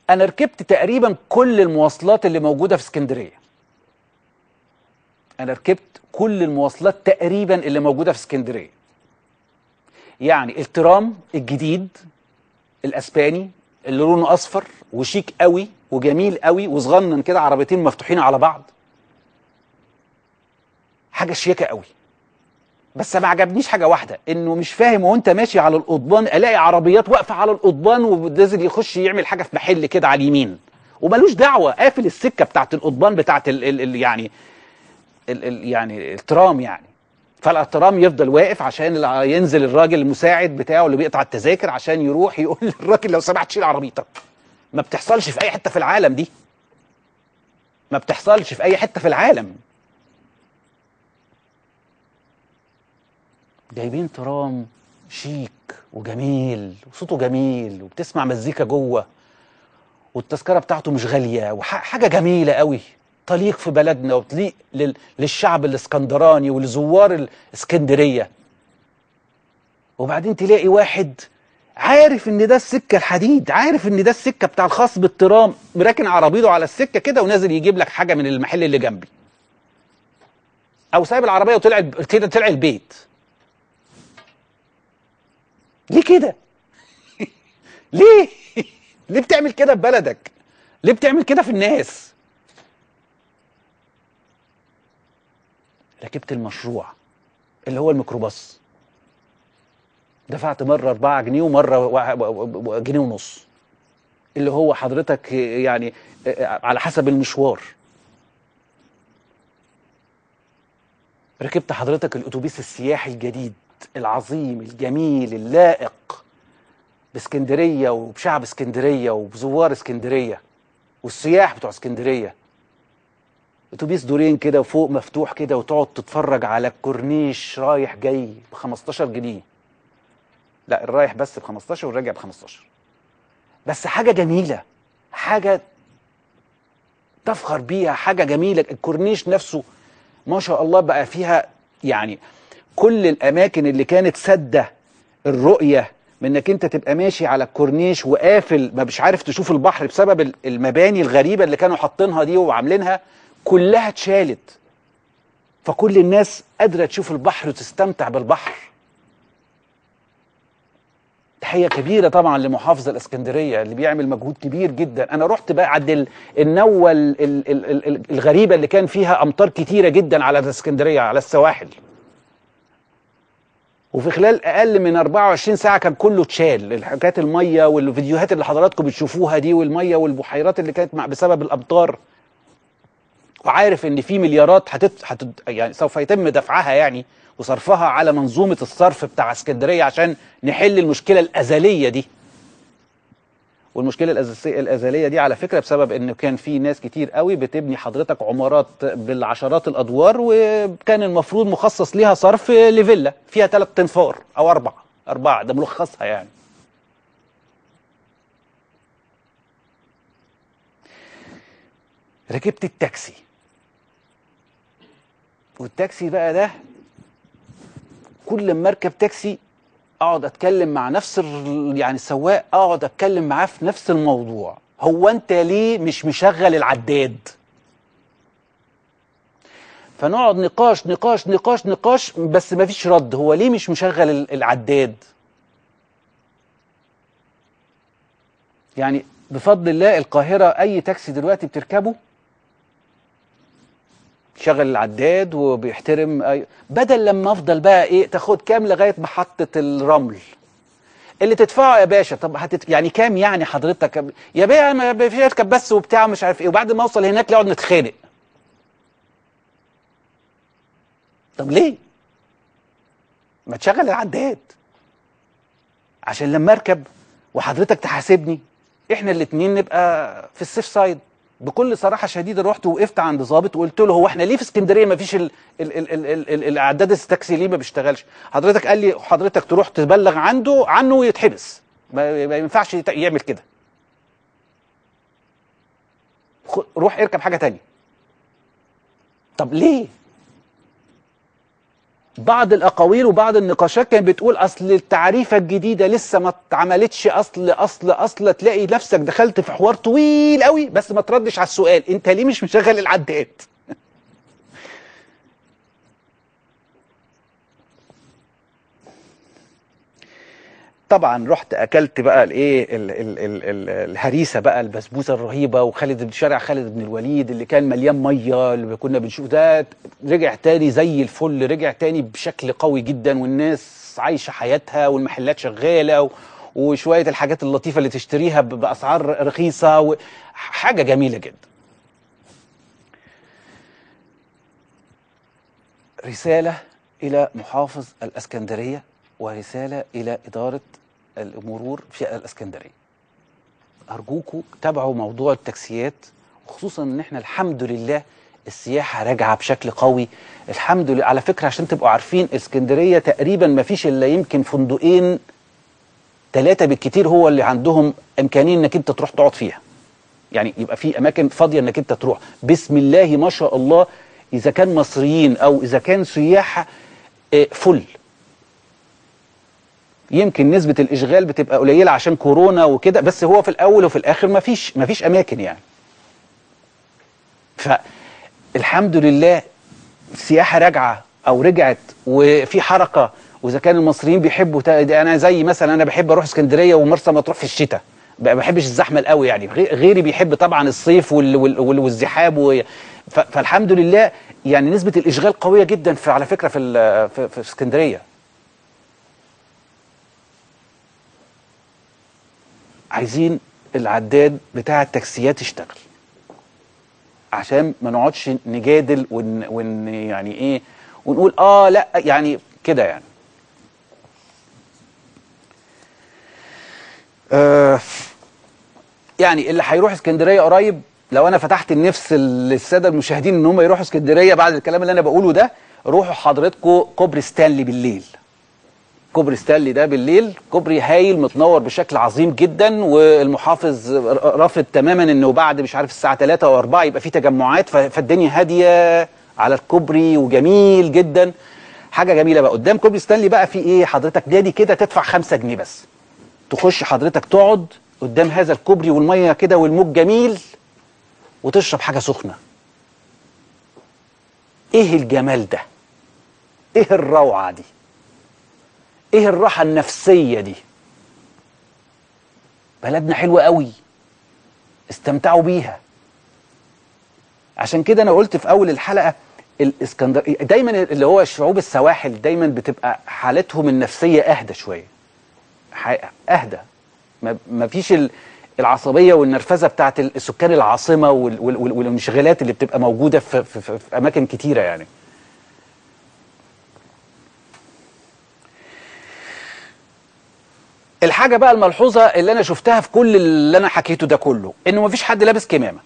انا ركبت تقريبا كل المواصلات اللي موجوده في اسكندريه انا ركبت كل المواصلات تقريبا اللي موجوده في اسكندريه يعني الترام الجديد الاسباني اللي لونه اصفر وشيك قوي وجميل قوي وصغنن كده عربيتين مفتوحين على بعض حاجه شياكه قوي بس ما عجبنيش حاجه واحده انه مش فاهم وانت ماشي على القضبان الاقي عربيات واقفه على القضبان ونازل يخش يعمل حاجه في محل كده على اليمين وملوش دعوه قافل السكه بتاعت القضبان بتاعت ال ال ال يعني ال ال يعني الترام يعني فالترام يفضل واقف عشان الع- ينزل الراجل المساعد بتاعه اللي بيقطع التذاكر عشان يروح يقول للراجل لو سمحت شيل عربيتك ما بتحصلش في اي حته في العالم دي ما بتحصلش في اي حته في العالم جايبين ترام شيك وجميل وصوته جميل وبتسمع مزيكا جوه والتذكره بتاعته مش غاليه وحاجه جميله قوي تليق في بلدنا وتليق لل- للشعب الاسكندراني ولزوار الاسكندريه وبعدين تلاقي واحد عارف ان ده السكه الحديد عارف ان ده السكه بتاع الخاص بالترام مراكن عربيته على السكه كده ونازل يجيب لك حاجه من المحل اللي جنبي او سايب العربيه وطلع كده طلع البيت ليه كده ليه ليه بتعمل كده في بلدك ليه بتعمل كده في الناس ركبت المشروع اللي هو الميكروباص دفعت مرة 4 جنيه ومرة وا- وا- وا- جنيه ونص اللي هو حضرتك يعني على حسب المشوار ركبت حضرتك الأتوبيس السياحي الجديد العظيم الجميل اللائق باسكندرية وبشعب اسكندرية وبزوار اسكندرية والسياح بتوع اسكندرية اتوبيس دورين كده وفوق مفتوح كده وتقعد تتفرج على الكورنيش رايح جاي ب 15 جنيه لا الرايح بس ب 15 والراجع ب 15 بس حاجه جميله حاجه تفخر بيها حاجه جميله الكورنيش نفسه ما شاء الله بقى فيها يعني كل الاماكن اللي كانت سده الرؤيه من انك انت تبقى ماشي على الكورنيش وقافل ما مش عارف تشوف البحر بسبب ال- المباني الغريبه اللي كانوا حاطينها دي وعاملينها كلها اتشالت فكل الناس قادره تشوف البحر وتستمتع بالبحر تحيه كبيره طبعا لمحافظ الاسكندريه اللي بيعمل مجهود كبير جدا انا رحت بقى عند ال- النوه ال- ال- ال- ال- الغريبه اللي كان فيها امطار كتيره جدا على الاسكندريه على السواحل وفي خلال اقل من 24 ساعه كان كله اتشال الحكايات الميه والفيديوهات اللي حضراتكم بتشوفوها دي والميه والبحيرات اللي كانت مع بسبب الامطار وعارف ان في مليارات هتت... هتت... يعني سوف يتم دفعها يعني وصرفها على منظومه الصرف بتاع اسكندريه عشان نحل المشكله الازليه دي والمشكله الأساسية الازليه دي على فكره بسبب ان كان في ناس كتير قوي بتبني حضرتك عمارات بالعشرات الادوار وكان المفروض مخصص ليها صرف لفيلا فيها ثلاث تنفار او اربع اربعه ده ملخصها يعني ركبت التاكسي والتاكسي بقى ده كل ما اركب تاكسي اقعد اتكلم مع نفس ال- يعني السواق اقعد اتكلم معاه في نفس الموضوع هو انت ليه مش مشغل العداد فنقعد نقاش نقاش نقاش نقاش بس مفيش رد هو ليه مش مشغل ال- العداد يعني بفضل الله القاهرة أي تاكسي دلوقتي بتركبه شغل العداد وبيحترم أي... بدل لما افضل بقى ايه تاخد كام لغايه محطه الرمل اللي تدفعه يا باشا طب هتت... يعني كام يعني حضرتك يا باشا ما فيش اركب بس وبتاع مش عارف ايه وبعد ما اوصل هناك نقعد نتخانق طب ليه ما تشغل العداد عشان لما اركب وحضرتك تحاسبني احنا الاتنين نبقى في السيف سايد بكل صراحه شديده رحت وقفت عند ظابط وقلت له هو احنا ليه في اسكندريه ما فيش ال- ال- ال- ال- ال- ال- الاعداد التاكسي ليه ما بيشتغلش حضرتك قال لي حضرتك تروح تبلغ عنده عنه ويتحبس ما ما ينفعش يت- يعمل كده خ- روح اركب حاجه تانية طب ليه بعض الاقاويل وبعض النقاشات كانت بتقول اصل التعريفه الجديده لسه ما اتعملتش اصل اصل اصل تلاقي نفسك دخلت في حوار طويل قوي بس ما تردش على السؤال انت ليه مش مشغل العداد طبعا رحت اكلت بقى الايه ال- ال- ال- ال- الهريسه بقى البسبوسه الرهيبه وخالد بن شارع خالد بن الوليد اللي كان مليان ميه اللي كنا بنشوف ده رجع تاني زي الفل رجع تاني بشكل قوي جدا والناس عايشه حياتها والمحلات شغاله و- وشويه الحاجات اللطيفه اللي تشتريها ب- باسعار رخيصه و- حاجه جميله جدا رسالة إلى محافظ الإسكندرية ورسالة إلى إدارة المرور في الإسكندرية أرجوكم تابعوا موضوع التاكسيات وخصوصا إن إحنا الحمد لله السياحة راجعة بشكل قوي الحمد لله على فكرة عشان تبقوا عارفين اسكندرية تقريبا ما فيش إلا يمكن فندقين ثلاثة بالكتير هو اللي عندهم إمكانية إنك أنت تروح تقعد فيها يعني يبقى في اماكن فاضيه انك انت تروح بسم الله ما شاء الله اذا كان مصريين او اذا كان سياح آه، فل يمكن نسبة الإشغال بتبقى قليلة عشان كورونا وكده بس هو في الأول وفي الآخر مفيش مفيش أماكن يعني فالحمد لله السياحة راجعة أو رجعت وفي حركة وإذا كان المصريين بيحبوا تا- ده أنا زي مثلا أنا بحب أروح اسكندرية ومرسى مطروح في الشتاء ما بحبش الزحمة القوي يعني غي- غيري بيحب طبعا الصيف وال وال وال والزحام و ف- فالحمد لله يعني نسبة الإشغال قوية جدا في على فكرة في ال- في, في اسكندرية عايزين العداد بتاع التاكسيات يشتغل عشان ما نقعدش نجادل ون, ون يعني ايه ونقول اه لا يعني كده يعني آه يعني اللي هيروح اسكندريه قريب لو انا فتحت النفس للساده المشاهدين ان هم يروحوا اسكندريه بعد الكلام اللي انا بقوله ده روحوا حضرتكم كوبري ستانلي بالليل كوبري ستانلي ده بالليل كوبري هايل متنور بشكل عظيم جدا والمحافظ رافض تماما انه بعد مش عارف الساعه 3 او 4 يبقى في تجمعات ف- فالدنيا هاديه على الكوبري وجميل جدا حاجه جميله بقى قدام كوبري ستانلي بقى في ايه حضرتك نادي كده تدفع 5 جنيه بس تخش حضرتك تقعد قدام هذا الكوبري والميه كده والموج جميل وتشرب حاجه سخنه ايه الجمال ده ايه الروعه دي ايه الراحه النفسيه دي بلدنا حلوه قوي استمتعوا بيها عشان كده انا قلت في اول الحلقه الاسكندر دايما اللي هو شعوب السواحل دايما بتبقى حالتهم النفسيه اهدى شويه ح- اهدى ما ما فيش ال- العصبيه والنرفزه بتاعت السكان العاصمه وال- وال- وال- والانشغالات اللي بتبقى موجوده في, في, في, في اماكن كتيره يعني الحاجه بقى الملحوظه اللي انا شفتها في كل اللي انا حكيته ده كله انه مفيش حد لابس كمامه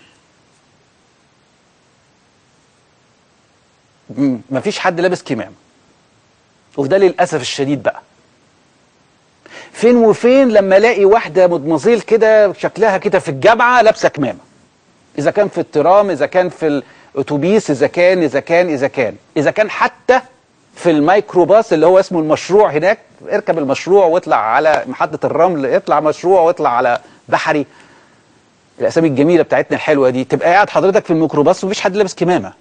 مم، مفيش حد لابس كمامه وده للاسف الشديد بقى فين وفين لما الاقي واحده مدمزيل كده شكلها كده في الجامعه لابسه كمامه اذا كان في الترام اذا كان في الاتوبيس اذا كان اذا كان اذا كان اذا كان حتى في الميكروباص اللي هو اسمه المشروع هناك اركب المشروع واطلع على محطه الرمل اطلع مشروع واطلع على بحري الاسامي الجميله بتاعتنا الحلوه دي تبقى قاعد حضرتك في الميكروباص ومفيش حد لابس كمامه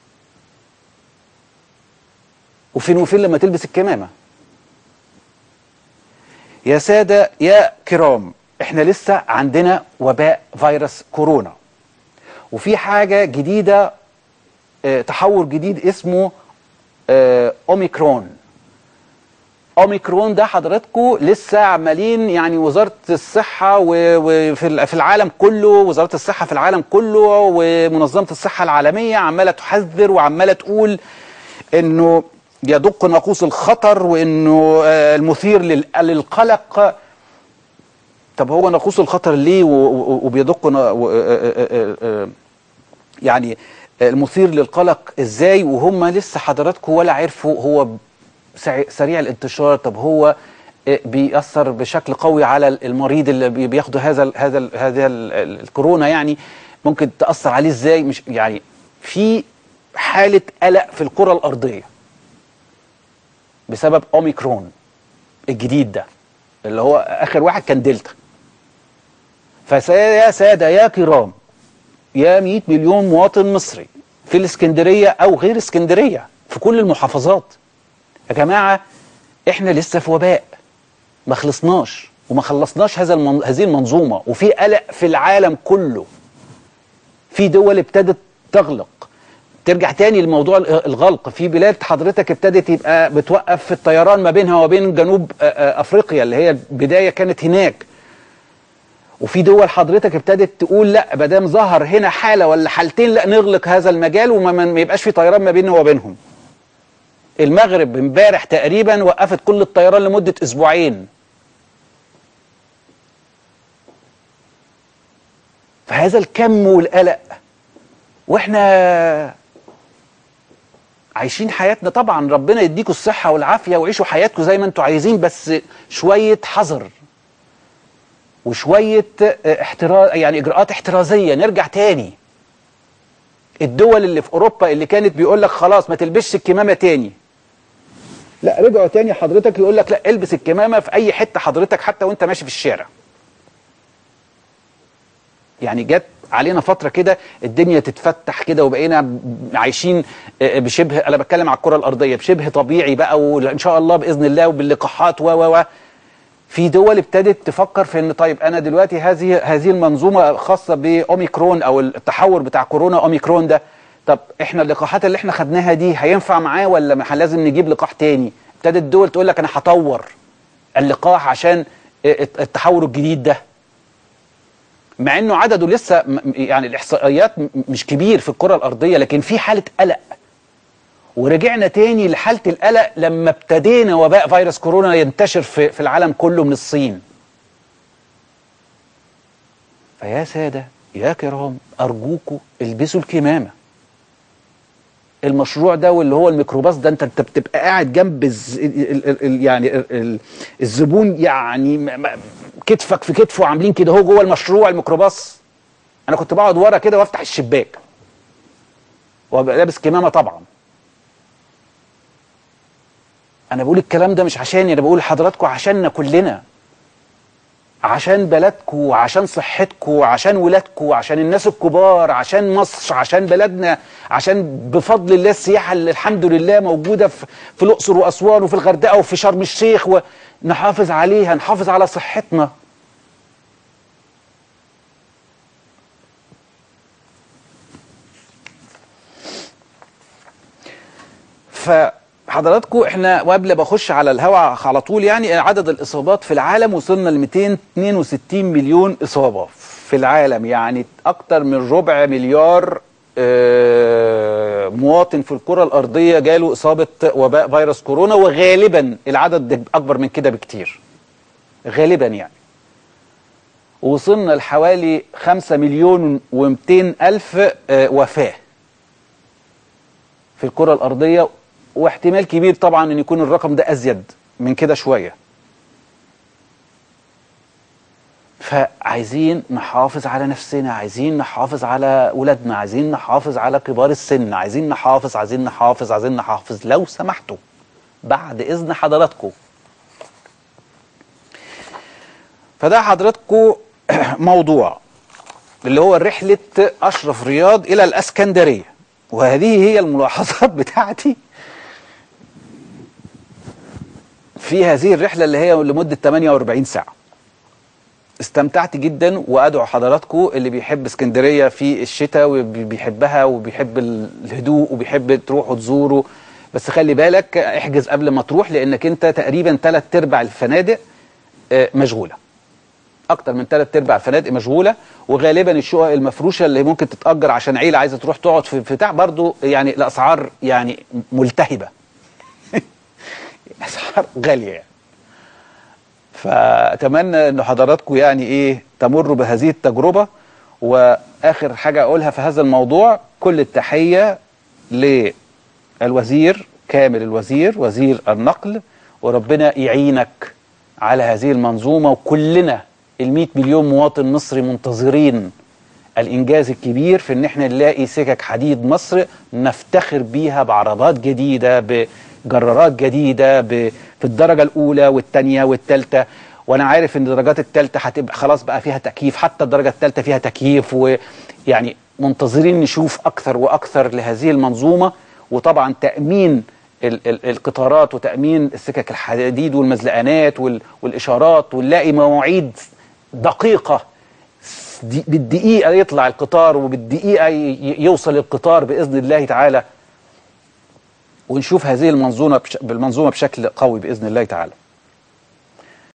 وفين وفين لما تلبس الكمامه يا سادة يا كرام احنا لسه عندنا وباء فيروس كورونا وفي حاجة جديدة اه تحور جديد اسمه اه اوميكرون اوميكرون ده حضراتكم لسه عمالين يعني وزارة الصحة وفي ال- في العالم كله وزارة الصحة في العالم كله ومنظمة الصحة العالمية عمالة تحذر وعمالة تقول انه يدق ناقوس الخطر وانه آه، المثير لل- للقلق طب هو ناقوس الخطر ليه و- و- وبيدق نا- و- آه، آه، آه، آه، يعني المثير للقلق ازاي وهم لسه حضراتكم ولا عرفوا هو سع- سريع الانتشار طب هو آه، بيأثر بشكل قوي على المريض اللي بي- بياخد هذا ال هذا ال هذا ال ال الكورونا يعني ممكن تأثر عليه ازاي مش يعني في حالة قلق في الكرة الأرضية بسبب اوميكرون الجديد ده اللي هو اخر واحد كان دلتا فيا ساده يا كرام يا 100 مليون مواطن مصري في الاسكندريه او غير اسكندريه في كل المحافظات يا جماعه احنا لسه في وباء ما خلصناش وما خلصناش هذا المن... هذه المنظومه وفي قلق في العالم كله في دول ابتدت تغلق ترجع تاني لموضوع الغلق في بلاد حضرتك ابتدت يبقى بتوقف في الطيران ما بينها وبين جنوب افريقيا اللي هي البدايه كانت هناك وفي دول حضرتك ابتدت تقول لا ما دام ظهر هنا حاله ولا حالتين لا نغلق هذا المجال وما ما يبقاش في طيران ما بيننا وبينهم المغرب امبارح تقريبا وقفت كل الطيران لمده اسبوعين فهذا الكم والقلق واحنا عايشين حياتنا طبعا ربنا يديكم الصحة والعافية وعيشوا حياتكم زي ما انتم عايزين بس شوية حذر وشوية احتراز يعني اجراءات احترازية نرجع تاني الدول اللي في اوروبا اللي كانت بيقول لك خلاص ما تلبسش الكمامة تاني لا رجعوا تاني حضرتك يقول لك لا البس الكمامة في اي حتة حضرتك حتى وانت ماشي في الشارع يعني جت علينا فتره كده الدنيا تتفتح كده وبقينا عايشين بشبه انا بتكلم على الكره الارضيه بشبه طبيعي بقى وان شاء الله باذن الله وباللقاحات و و في دول ابتدت تفكر في ان طيب انا دلوقتي هذه هذه المنظومه خاصه باوميكرون او التحور بتاع كورونا اوميكرون ده طب احنا اللقاحات اللي احنا خدناها دي هينفع معاه ولا لازم نجيب لقاح تاني ابتدت الدول تقول لك انا هطور اللقاح عشان التحور الجديد ده مع انه عدده لسه يعني الاحصائيات مش كبير في الكره الارضيه لكن في حاله قلق ورجعنا تاني لحاله القلق لما ابتدينا وباء فيروس كورونا ينتشر في, في العالم كله من الصين فيا ساده يا كرام ارجوكوا البسوا الكمامه المشروع ده واللي هو الميكروباص ده انت انت بتبقى قاعد جنب الز... ال... ال... يعني ال... الزبون يعني كتفك في كتفه عاملين كده هو جوه المشروع الميكروباص انا كنت بقعد ورا كده وافتح الشباك وابقى لابس كمامه طبعا انا بقول الكلام ده مش عشاني انا بقول لحضراتكم عشاننا كلنا عشان بلدكم وعشان صحتكم وعشان ولادكم وعشان الناس الكبار عشان مصر عشان بلدنا عشان بفضل الله السياحه اللي الحمد لله موجوده في, في الاقصر واسوان وفي الغردقه وفي شرم الشيخ ونحافظ عليها نحافظ على صحتنا فحضراتكم احنا وقبل ما اخش على الهواء على طول يعني عدد الاصابات في العالم وصلنا ل 262 مليون اصابه في العالم يعني اكتر من ربع مليار اه مواطن في الكره الارضيه جاله اصابه وباء فيروس كورونا وغالبا العدد اكبر من كده بكتير غالبا يعني وصلنا لحوالي 5 مليون و200 الف اه وفاه في الكره الارضيه واحتمال كبير طبعا ان يكون الرقم ده ازيد من كده شويه فعايزين نحافظ على نفسنا عايزين نحافظ على ولادنا عايزين نحافظ على كبار السن عايزين نحافظ عايزين نحافظ عايزين نحافظ لو سمحتوا بعد اذن حضراتكم فده حضراتكم موضوع اللي هو رحله اشرف رياض الى الاسكندريه وهذه هي الملاحظات بتاعتي في هذه الرحلة اللي هي لمدة 48 ساعة استمتعت جدا وادعو حضراتكم اللي بيحب اسكندريه في الشتاء وبيحبها وبيحب الهدوء وبيحب تروحوا تزوروا بس خلي بالك احجز قبل ما تروح لانك انت تقريبا ثلاث ارباع الفنادق مشغوله اكتر من ثلاث ارباع الفنادق مشغوله وغالبا الشقق المفروشه اللي ممكن تتاجر عشان عيله عايزه تروح تقعد في بتاع برضو يعني الاسعار يعني ملتهبه اسعار غاليه يعني فاتمنى ان حضراتكم يعني ايه تمروا بهذه التجربه واخر حاجه اقولها في هذا الموضوع كل التحيه للوزير كامل الوزير وزير النقل وربنا يعينك على هذه المنظومه وكلنا ال مليون مواطن مصري منتظرين الانجاز الكبير في ان احنا نلاقي سكك حديد مصر نفتخر بيها بعربات جديده ب جرارات جديده ب- في الدرجه الاولى والثانيه والثالثه وانا عارف ان الدرجات الثالثه هتبقى خلاص بقى فيها تكييف حتى الدرجه الثالثه فيها تكييف ويعني منتظرين نشوف اكثر واكثر لهذه المنظومه وطبعا تامين ال- ال- القطارات وتامين السكك الحديد والمزلقانات وال- والاشارات ونلاقي مواعيد دقيقه دي- بالدقيقه يطلع القطار وبالدقيقه ي- ي- يوصل القطار باذن الله تعالى ونشوف هذه المنظومه بش- بالمنظومه بشكل قوي باذن الله تعالى